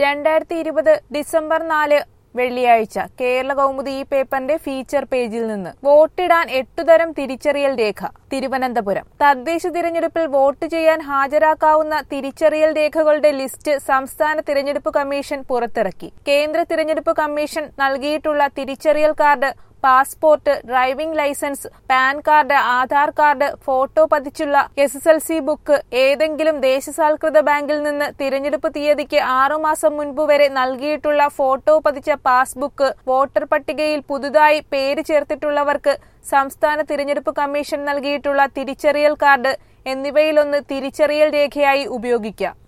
രണ്ടായിരത്തി ഇരുപത് ഡിസംബർ നാല് വെള്ളിയാഴ്ച കേരള കൗമുദി ഈ പേപ്പറിന്റെ ഫീച്ചർ പേജിൽ നിന്ന് വോട്ടിടാൻ എട്ടുതരം തിരിച്ചറിയൽ രേഖ തിരുവനന്തപുരം തദ്ദേശ തിരഞ്ഞെടുപ്പിൽ വോട്ട് ചെയ്യാൻ ഹാജരാക്കാവുന്ന തിരിച്ചറിയൽ രേഖകളുടെ ലിസ്റ്റ് സംസ്ഥാന തിരഞ്ഞെടുപ്പ് കമ്മീഷൻ പുറത്തിറക്കി കേന്ദ്ര തിരഞ്ഞെടുപ്പ് കമ്മീഷൻ നൽകിയിട്ടുള്ള തിരിച്ചറിയൽ card passport driving licence PAN card Aadhaar card photo പതിച്ചുള്ള S S L C book ഏതെങ്കിലും ദേശസാൽകൃത ബാങ്കിൽ നിന്ന് തിരഞ്ഞെടുപ്പ് തീയതിക്ക് ആറുമാസം മുൻപ് വരെ നൽകിയിട്ടുള്ള ഫോട്ടോ പതിച്ച പാസ്ബുക്ക് വോട്ടർ പട്ടികയിൽ പുതുതായി പേര് ചേർത്തിട്ടുള്ളവർക്ക് സംസ്ഥാന തിരഞ്ഞെടുപ്പ് കമ്മീഷൻ നൽകിയിട്ടുള്ള തിരിച്ചറിയൽ കാർഡ് എന്നിവയിലൊന്ന് തിരിച്ചറിയൽ രേഖയായി ഉപയോഗിക്കാം